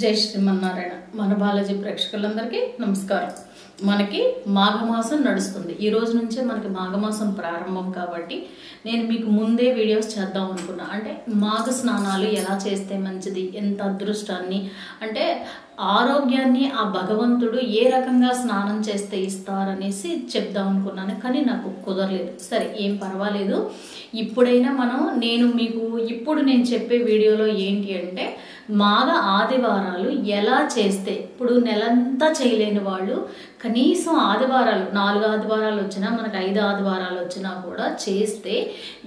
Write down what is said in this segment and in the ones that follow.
జై శ్రీమన్నారాయణ మన బాలాజీ ప్రేక్షకులందరికీ నమస్కారం మనకి మాఘమాసం నడుస్తుంది ఈ రోజు నుంచే మనకి మాఘమాసం ప్రారంభం కాబట్టి నేను మీకు ముందే వీడియోస్ చేద్దాం అనుకున్నా అంటే మాఘ స్నానాలు ఎలా చేస్తే మంచిది ఎంత అదృష్టాన్ని అంటే ఆరోగ్యాన్ని ఆ భగవంతుడు ఏ రకంగా స్నానం చేస్తే ఇస్తారనేసి చెప్దాం అనుకున్నాను కానీ నాకు కుదరలేదు సరే ఏం పర్వాలేదు ఇప్పుడైనా మనం నేను మీకు ఇప్పుడు నేను చెప్పే వీడియోలో ఏంటి అంటే మాఘ ఆదివారాలు ఎలా చేస్తే ఇప్పుడు నెలంతా చేయలేని వాళ్ళు కనీసం ఆదివారాలు నాలుగు ఆదివారాలు వచ్చినా మనకు ఐదు ఆదివారాలు వచ్చినా కూడా చేస్తే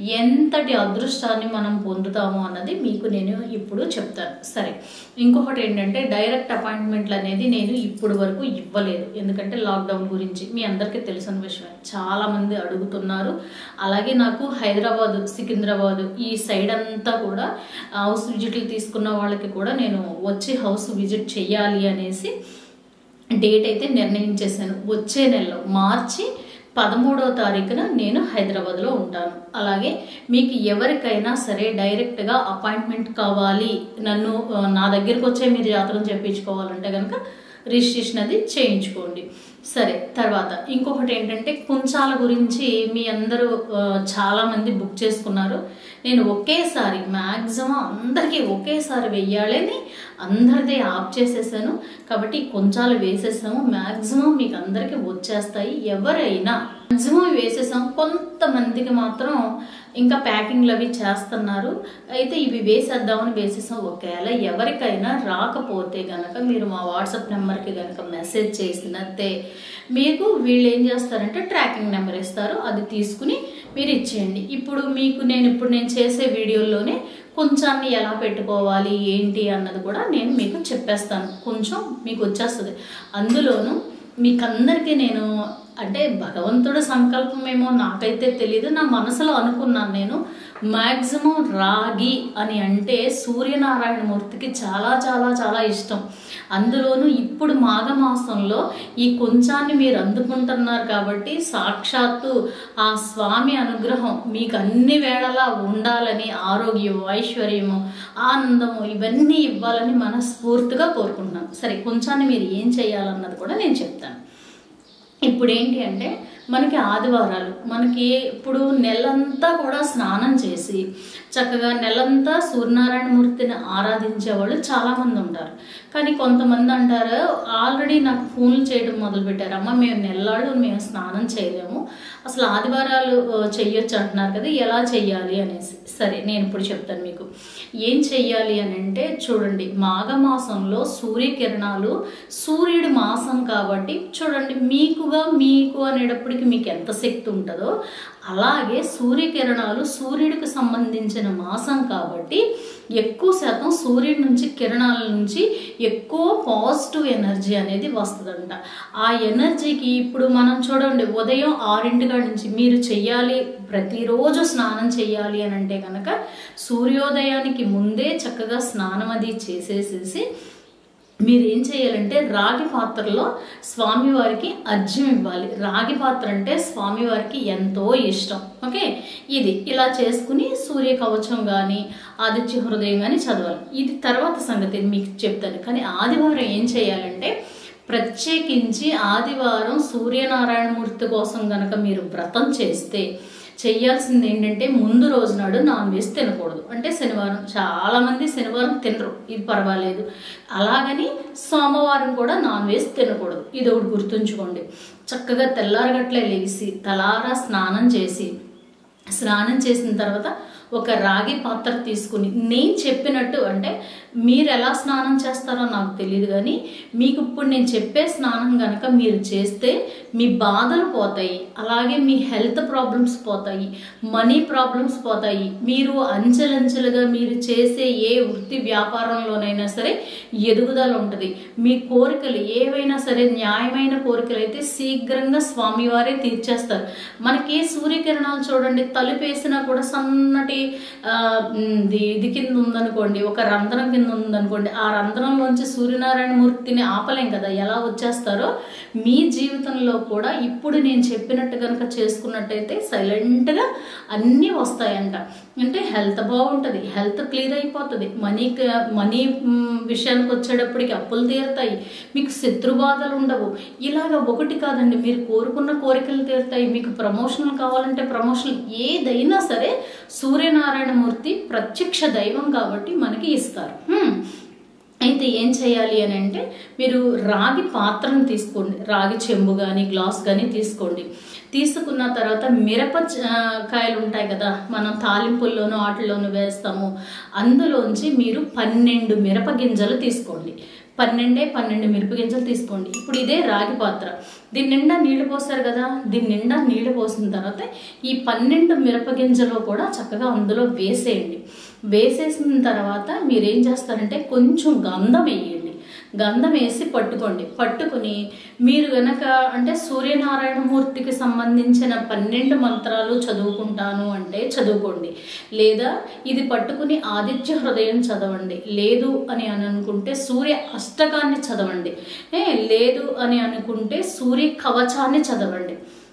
ఎంతటి అదృష్టాన్ని మనం పొందుతాము అన్నది మీకు నేను ఇప్పుడు చెప్తాను సరే ఇంకొకటి ఏంటంటే డైరెక్ట్ అపాయింట్మెంట్లు అనేది నేను ఇప్పుడు వరకు ఇవ్వలేదు ఎందుకంటే లాక్డౌన్ గురించి మీ అందరికీ తెలిసిన విషయమే చాలా మంది అడుగుతున్నారు అలాగే నాకు హైదరాబాద్ సికింద్రాబాద్ ఈ సైడ్ అంతా కూడా హౌస్ విజిట్లు తీసుకున్న వాళ్ళకి కూడా నేను వచ్చి హౌస్ విజిట్ చేయాలి అనేసి డేట్ అయితే నిర్ణయించేశాను వచ్చే నెలలో మార్చి పదమూడవ తారీఖున నేను హైదరాబాద్లో ఉంటాను అలాగే మీకు ఎవరికైనా సరే డైరెక్ట్గా అపాయింట్మెంట్ కావాలి నన్ను ఆ, నా దగ్గరికి వచ్చే మీరు జాతకం చెప్పించుకోవాలంటే కనుక రిజిస్ట్రేషన్ అది చేయించుకోండి సరే తర్వాత ఇంకొకటి ఏంటంటే కుంచాల గురించి మీ అందరూ ఆ, చాలామంది బుక్ చేసుకున్నారు నేను ఒకేసారి మ్యాక్సిమం అందరికీ ఒకేసారి వెయ్యాలని అందరిదే ఆప్ చేసేసాను కాబట్టి కొంచాలు వేసేసాము మ్యాక్సిమం మీకు అందరికీ వచ్చేస్తాయి ఎవరైనా మ్యాక్సిమం వేసేసాం కొంతమందికి మాత్రం ఇంకా ప్యాకింగ్లు అవి చేస్తున్నారు అయితే ఇవి వేసేద్దామని వేసేసాం ఒకవేళ ఎవరికైనా రాకపోతే గనక మీరు మా వాట్సాప్ నెంబర్కి గనక మెసేజ్ చేసినట్టే మీకు వీళ్ళు ఏం చేస్తారంటే ట్రాకింగ్ నెంబర్ ఇస్తారు అది తీసుకుని మీరు ఇచ్చేయండి ఇప్పుడు మీకు నేను ఇప్పుడు నేను చేసే వీడియోల్లోనే కొంచాన్ని ఎలా పెట్టుకోవాలి ఏంటి అన్నది కూడా నేను మీకు చెప్పేస్తాను కొంచెం మీకు వచ్చేస్తుంది అందులోనూ మీకందరికీ నేను అంటే భగవంతుడి సంకల్పం ఏమో నాకైతే తెలియదు నా మనసులో అనుకున్నాను నేను మ్యాక్సిమం రాగి అని అంటే సూర్యనారాయణ మూర్తికి చాలా చాలా చాలా ఇష్టం అందులోనూ ఇప్పుడు మాఘమాసంలో ఈ కొంచాన్ని మీరు అందుకుంటున్నారు కాబట్టి సాక్షాత్తు ఆ స్వామి అనుగ్రహం మీకు అన్ని వేళలా ఉండాలని ఆరోగ్యం ఐశ్వర్యము ఆనందము ఇవన్నీ ఇవ్వాలని మనస్ఫూర్తిగా కోరుకుంటున్నాను సరే కొంచాన్ని మీరు ఏం చేయాలన్నది కూడా నేను చెప్తాను ఇప్పుడు ఏంటి అంటే మనకి ఆదివారాలు మనకి ఇప్పుడు నెలంతా కూడా స్నానం చేసి చక్కగా నెలంతా సూర్యనారాయణ మూర్తిని ఆరాధించే వాళ్ళు చాలామంది ఉంటారు కానీ కొంతమంది అంటారు ఆల్రెడీ నాకు ఫోన్లు చేయడం మొదలుపెట్టారు అమ్మ మేము నెల్లాళ్ళు మేము స్నానం చేయలేము అసలు ఆదివారాలు ఆ, చెయ్యొచ్చు అంటున్నారు కదా ఎలా చెయ్యాలి అనేసి సరే నేను ఇప్పుడు చెప్తాను మీకు ఏం చెయ్యాలి అని అంటే చూడండి మాఘమాసంలో సూర్యకిరణాలు సూర్యుడి మాసం కాబట్టి చూడండి మీకుగా మీకు అనేటప్పటికి మీకు ఎంత శక్తి ఉంటుందో అలాగే సూర్యకిరణాలు సూర్యుడికి సంబంధించిన మాసం కాబట్టి ఎక్కువ శాతం సూర్యుడి నుంచి కిరణాల నుంచి ఎక్కువ పాజిటివ్ ఎనర్జీ అనేది వస్తుందంట ఆ ఎనర్జీకి ఇప్పుడు మనం చూడండి ఉదయం ఆరింటికాడ నుంచి మీరు చెయ్యాలి ప్రతిరోజు స్నానం చేయాలి అని అంటే కనుక సూర్యోదయానికి ముందే చక్కగా స్నానం అది చేసేసేసి మీరు ఏం చేయాలంటే రాగి పాత్రలో స్వామివారికి అర్ఘ్యం ఇవ్వాలి రాగి పాత్ర అంటే స్వామివారికి ఎంతో ఇష్టం ఓకే ఇది ఇలా చేసుకుని సూర్య కవచం కానీ ఆదిత్య హృదయం కానీ చదవాలి ఇది తర్వాత సంగతి మీకు చెప్తాను కానీ ఆదివారం ఏం చేయాలంటే ప్రత్యేకించి ఆదివారం సూర్యనారాయణమూర్తి కోసం గనక మీరు వ్రతం చేస్తే చెయ్యాల్సింది ఏంటంటే ముందు రోజు నాడు నాన్ వెజ్ తినకూడదు అంటే శనివారం చాలా మంది శనివారం తినరు ఇది పర్వాలేదు అలాగని సోమవారం కూడా నాన్ వెజ్ తినకూడదు ఇది ఒకటి గుర్తుంచుకోండి చక్కగా తెల్లారగట్లే లేచి తలారా స్నానం చేసి స్నానం చేసిన తర్వాత ఒక రాగి పాత్ర తీసుకుని నేను చెప్పినట్టు అంటే మీరు ఎలా స్నానం చేస్తారో నాకు తెలియదు కానీ మీకు ఇప్పుడు నేను చెప్పే స్నానం కనుక మీరు చేస్తే మీ బాధలు పోతాయి అలాగే మీ హెల్త్ ప్రాబ్లమ్స్ పోతాయి మనీ ప్రాబ్లమ్స్ పోతాయి మీరు అంచెలంచెలుగా మీరు చేసే ఏ వృత్తి వ్యాపారంలోనైనా సరే ఎదుగుదల ఉంటుంది మీ కోరికలు ఏవైనా సరే న్యాయమైన కోరికలు అయితే శీఘ్రంగా స్వామివారే తీర్చేస్తారు మనకి సూర్యకిరణాలు చూడండి తలుపు వేసినా కూడా సన్నటి ఆ, ఇది ఇది కింద ఉందనుకోండి ఒక రంధ్రం కింద ఉందనుకోండి ఆ రంధ్రంలోంచి సూర్యనారాయణ మూర్తిని ఆపలేం కదా ఎలా వచ్చేస్తారో మీ జీవితంలో కూడా ఇప్పుడు నేను చెప్పినట్టు కనుక చేసుకున్నట్టయితే సైలెంట్గా అన్నీ వస్తాయంట అంటే హెల్త్ బాగుంటుంది హెల్త్ క్లియర్ అయిపోతుంది మనీ మనీ మ్, విషయానికి వచ్చేటప్పటికి అప్పులు తీరుతాయి మీకు శత్రు బాధలు ఉండవు ఇలాగ ఒకటి కాదండి మీరు కోరుకున్న కోరికలు తీరుతాయి మీకు ప్రమోషన్ కావాలంటే ప్రమోషన్ ఏదైనా సరే సూర్యనారాయణమూర్తి ప్రత్యక్ష దైవం కాబట్టి మనకి ఇస్తారు హ్మ్. అయితే ఏం చేయాలి అని అంటే మీరు రాగి పాత్రను తీసుకోండి రాగి చెంబు కానీ గ్లాస్ కానీ తీసుకోండి తీసుకున్న తర్వాత మిరప చ- ఆ, కాయలు ఉంటాయి కదా మనం తాలింపుల్లోనూ వాటిల్లోనూ వేస్తాము అందులోంచి మీరు పన్నెండు మిరప గింజలు తీసుకోండి పన్నెండే పన్నెండు మిరప గింజలు తీసుకోండి ఇప్పుడు ఇదే రాగి పాత్ర దీని నిండా నీళ్లు పోస్తారు కదా దీని నిండా నీళ్లు పోసిన తర్వాత ఈ పన్నెండు మిరప గింజలు కూడా చక్కగా అందులో వేసేయండి వేసేసిన తర్వాత మీరు ఏం చేస్తారంటే కొంచెం గంధం వేయండి గంధం వేసి పట్టుకోండి పట్టుకుని మీరు గనక అంటే సూర్యనారాయణమూర్తికి సంబంధించిన పన్నెండు మంత్రాలు చదువుకుంటాను అంటే చదువుకోండి లేదా ఇది పట్టుకుని ఆదిత్య హృదయం చదవండి లేదు అని అని అనుకుంటే సూర్య అష్టకాన్ని చదవండి ఏ, లేదు అని అనుకుంటే సూర్య కవచాన్ని చదవండి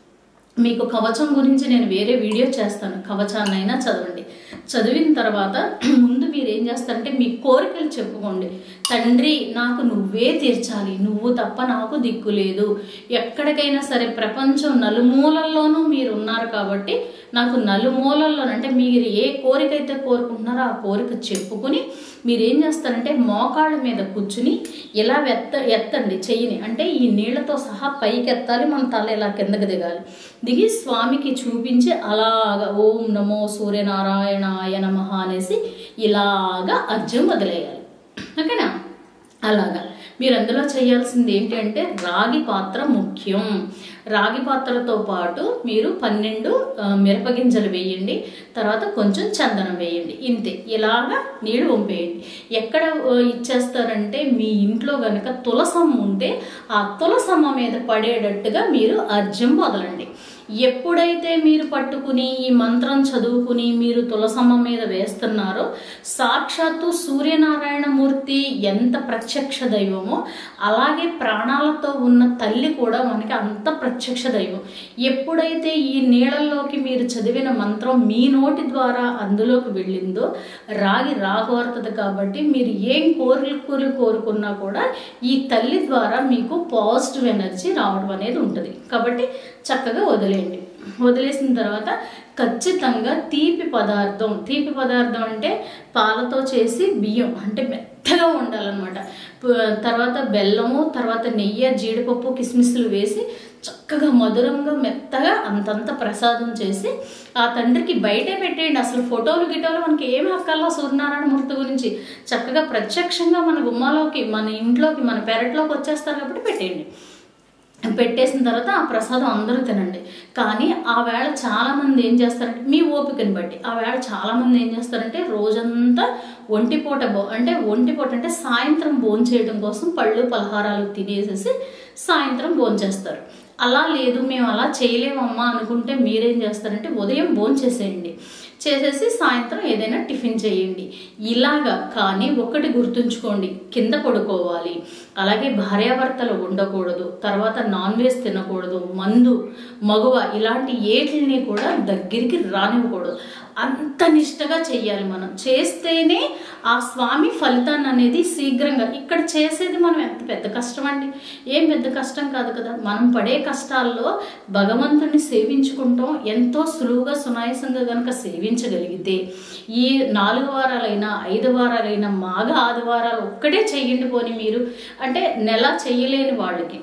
మీకు కవచం గురించి నేను వేరే వీడియో చేస్తాను కవచాన్నైనా చదవండి చదివిన తర్వాత ముందు మీరు ఏం చేస్తారంటే మీ కోరికలు చెప్పుకోండి తండ్రి నాకు నువ్వే తీర్చాలి నువ్వు తప్ప నాకు దిక్కు లేదు ఎక్కడికైనా సరే ప్రపంచం నలుమూలల్లోనూ మీరు ఉన్నారు కాబట్టి నాకు నలుమూలల్లో అంటే మీరు ఏ కోరిక అయితే కోరుకుంటున్నారో ఆ కోరిక చెప్పుకుని మీరు ఏం చేస్తారంటే మోకాళ్ళ మీద కూర్చుని ఇలా ఎత్త ఎత్తండి చెయ్యిని అంటే ఈ నీళ్లతో సహా పైకి ఎత్తాలి మన తల ఇలా కిందకి దిగాలి దిగి స్వామికి చూపించి అలాగా ఓం నమో సూర్యనారాయణాయ నమః అనేసి ఇలాగా అర్జున్ వదిలేయాలి ఓకేనా అలాగా మీరు అందులో చేయాల్సింది ఏంటి అంటే రాగి పాత్ర ముఖ్యం రాగి పాత్రతో పాటు మీరు పన్నెండు ఆ, మిరపగింజలు వేయండి తర్వాత కొంచెం చందనం వేయండి ఇంతే ఇలాగా నీళ్ళు వంపేయండి ఎక్కడ ఆ, ఇచ్చేస్తారంటే మీ ఇంట్లో గనక తులసమ్మ ఉంటే ఆ తులసమ్మ మీద పడేటట్టుగా మీరు అర్జం వదలండి ఎప్పుడైతే మీరు పట్టుకుని ఈ మంత్రం చదువుకుని మీరు తులసమ్మ మీద వేస్తున్నారో సాక్షాత్తు సూర్యనారాయణమూర్తి ఎంత ప్రత్యక్ష దైవమో అలాగే ప్రాణాలతో ఉన్న తల్లి కూడా మనకి అంత ప్రత్యక్ష దైవం ఎప్పుడైతే ఈ నీళ్ళల్లోకి మీరు చదివిన మంత్రం మీ నోటి ద్వారా అందులోకి వెళ్ళిందో రాగి రాగోరుతుంది కాబట్టి మీరు ఏం కోరికలు కోరుకున్నా కూడా ఈ తల్లి ద్వారా మీకు పాజిటివ్ ఎనర్జీ రావడం అనేది ఉంటుంది కాబట్టి చక్కగా వదిలేయండి వదిలేసిన తర్వాత ఖచ్చితంగా తీపి పదార్థం తీపి పదార్థం అంటే పాలతో చేసి బియ్యం అంటే మెత్తగా ఉండాలన్నమాట ప- తర్వాత బెల్లము తర్వాత నెయ్యి జీడిపప్పు కిస్మిస్లు వేసి చక్కగా మధురంగా మెత్తగా అంతంత ప్రసాదం చేసి ఆ తండ్రికి బయటే పెట్టేయండి అసలు ఫోటోలు గిటోలు మనకి ఏమి హక్కల్లా సూర్యనారాయణ మూర్తి గురించి చక్కగా ప్రత్యక్షంగా మన గుమ్మాలోకి మన ఇంట్లోకి మన పెరట్లోకి వచ్చేస్తారు కాబట్టి పెట్టేయండి పెట్టేసిన తర్వాత ఆ ప్రసాదం అందరూ తినండి కానీ ఆ వేళ చాలా మంది ఏం చేస్తారంటే మీ ఓపికని బట్టి ఆ వేళ చాలా మంది ఏం చేస్తారంటే రోజంతా ఒంటిపూట బో అంటే ఒంటిపూట అంటే సాయంత్రం భోజనం చేయడం కోసం పళ్ళు పలహారాలు తినేసేసి సాయంత్రం భోజనం చేస్తారు అలా లేదు మేము అలా చేయలేమమ్మా అనుకుంటే మీరేం చేస్తారంటే ఉదయం భోజనం చేసేయండి చేసేసి సాయంత్రం ఏదైనా టిఫిన్ చేయండి ఇలాగా కానీ ఒకటి గుర్తుంచుకోండి కింద పడుకోవాలి అలాగే భార్యాభర్తలు ఉండకూడదు తర్వాత నాన్ వెజ్ తినకూడదు మందు మగువ ఇలాంటి ఏటిని కూడా దగ్గరికి రానివ్వకూడదు అంత నిష్టగా చెయ్యాలి మనం చేస్తేనే ఆ స్వామి ఫలితాన్ని అనేది శీఘ్రంగా ఇక్కడ చేసేది మనం ఎంత పెద్ద కష్టం అండి ఏం పెద్ద కష్టం కాదు కదా మనం పడే కష్టాల్లో భగవంతుని సేవించుకుంటాం ఎంతో సులువుగా సునాయాసంగా గనక సేవించగలిగితే ఈ నాలుగు వారాలైనా ఐదు వారాలైనా మాఘ ఆదివారాలు ఒక్కటే చెయ్యండి పోని మీరు అంటే నెల చెయ్యలేని వాళ్ళకి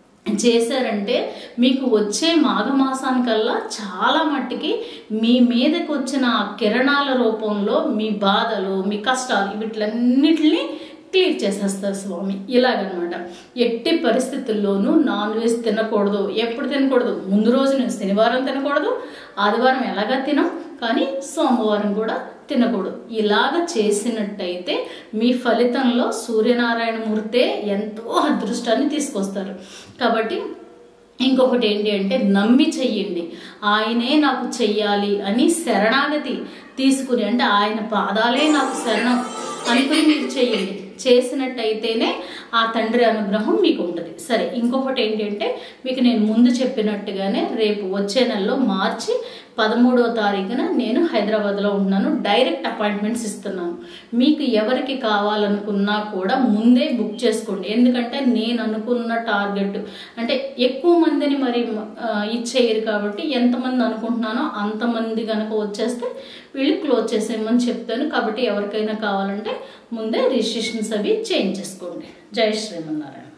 చేశారంటే మీకు వచ్చే మాఘమాసానికల్లా చాలా మట్టికి మీ మీదకి వచ్చిన ఆ కిరణాల రూపంలో మీ బాధలు మీ కష్టాలు వీటిలన్నిటిని క్లియర్ చేసేస్తారు స్వామి ఇలాగనమాట ఎట్టి పరిస్థితుల్లోనూ నాన్ వెజ్ తినకూడదు ఎప్పుడు తినకూడదు ముందు రోజు నేను శనివారం తినకూడదు ఆదివారం ఎలాగా తినం కానీ సోమవారం కూడా తినకూడదు ఇలాగ చేసినట్టయితే మీ ఫలితంలో సూర్యనారాయణమూర్తే ఎంతో అదృష్టాన్ని తీసుకొస్తారు కాబట్టి ఇంకొకటి ఏంటి అంటే నమ్మి చెయ్యండి ఆయనే నాకు చెయ్యాలి అని శరణాగతి తీసుకుని అంటే ఆయన పాదాలే నాకు శరణం అనుకుని మీరు చెయ్యండి చేసినట్టయితేనే ఆ తండ్రి అనుగ్రహం మీకు ఉంటుంది సరే ఇంకొకటి ఏంటి అంటే మీకు నేను ముందు చెప్పినట్టుగానే రేపు వచ్చే నెలలో మార్చి పదమూడవ తారీఖున నేను హైదరాబాద్లో ఉంటున్నాను డైరెక్ట్ అపాయింట్మెంట్స్ ఇస్తున్నాను మీకు ఎవరికి కావాలనుకున్నా కూడా ముందే బుక్ చేసుకోండి ఎందుకంటే నేను అనుకున్న టార్గెట్ అంటే ఎక్కువ మందిని మరి ఆ, ఇచ్చేయరు కాబట్టి ఎంతమంది అనుకుంటున్నానో అంతమంది కనుక వచ్చేస్తే వీళ్ళు క్లోజ్ చేసేయమని చెప్తాను కాబట్టి ఎవరికైనా కావాలంటే ముందే రిజిస్ట్రేషన్స్ అవి చేంజ్ చేసుకోండి జై శ్రీమన్నారాయణ